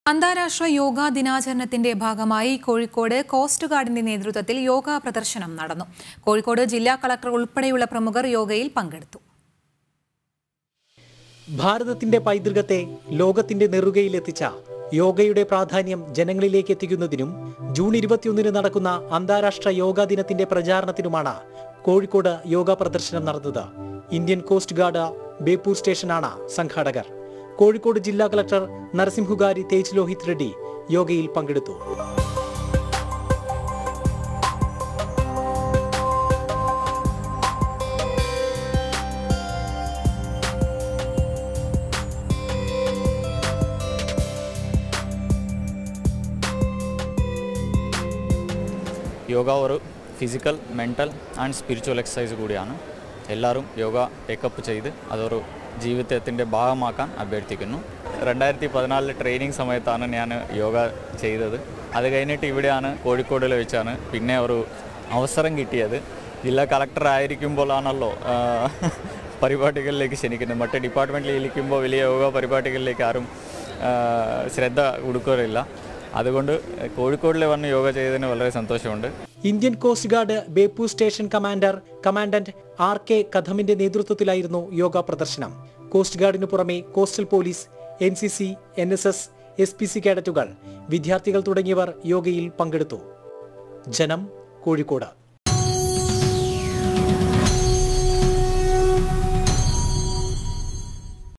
അന്താരാഷ്ട്ര യോഗാ ദിനാചരണത്തിന്റെ ഭാഗമായി കോഴിക്കോട് കോസ്റ്റ് ഗാർഡിന്റെ നേതൃത്വത്തിൽ യോഗാ പ്രദർശനം നടന്നു കോഴിക്കോട് ജില്ലാ കളക്ടർ ഉൾപ്പെടെയുള്ള പ്രമുഖർ യോഗയിൽ പങ്കെടുത്തു ഭാരതത്തിന്റെ പൈതൃകത്തെ ലോകത്തിന്റെ നെറുകയിലെത്തിച്ച യോഗയുടെ പ്രാധാന്യം ജനങ്ങളിലേക്ക് എത്തിക്കുന്നതിനും ജൂൺ ഇരുപത്തിയൊന്നിന് നടക്കുന്ന അന്താരാഷ്ട്ര യോഗാ ദിനത്തിന്റെ പ്രചാരണത്തിനുമാണ് കോഴിക്കോട് യോഗ പ്രദർശനം നടന്നത് ഇന്ത്യൻ കോസ്റ്റ് ഗാർഡ് ബേപ്പൂർ സ്റ്റേഷനാണ് സംഘാടകർ കോഴിക്കോട് ജില്ലാ കളക്ടർ നരസിംഹുകാരി തേജ് ലോഹിത് റെഡ്ഡി യോഗയിൽ പങ്കെടുത്തു യോഗ ഒരു physical mental and spiritual exercise കൂടിയാണ് എല്ലാവരും യോഗ ടേക്കപ്പ് ചെയ്ത് അതൊരു ജീവിതത്തിൻ്റെ ഭാഗമാക്കാൻ അഭ്യർത്ഥിക്കുന്നു രണ്ടായിരത്തി പതിനാലിൽ ട്രെയിനിങ് സമയത്താണ് ഞാൻ യോഗ ചെയ്തത് അത് കഴിഞ്ഞിട്ട് ഇവിടെയാണ് കോഴിക്കോടിൽ വെച്ചാണ് പിന്നെ ഒരു അവസരം കിട്ടിയത് ജില്ലാ കളക്ടർ ആയിരിക്കുമ്പോഴാണല്ലോ ആ, പരിപാടികളിലേക്ക് ക്ഷണിക്കുന്നത് മറ്റ് ഡിപ്പാർട്ട്മെൻറ്റിൽ ഇരിക്കുമ്പോൾ വലിയ യോഗ പരിപാടികളിലേക്ക് ആരും ആ, ശ്രദ്ധ കൊടുക്കാറില്ല അതുകൊണ്ട് കോഴിക്കോടിൽ വന്ന് യോഗ ചെയ്തതിന് വളരെ സന്തോഷമുണ്ട് Indian coast guard Beypore station commander commandant R K കഥമിന്റെ നേതൃത്വത്തിലായിരുന്നു യോഗ പ്രദർശനം കോസ്റ്റ് ഗാർഡിനു പുറമെ coastal police N C C N S S S P C കേഡറ്റുകൾ വിദ്യാർത്ഥികൾ തുടങ്ങിയവർ യോഗയിൽ പങ്കെടുത്തു ജനം കോഴിക്കോട്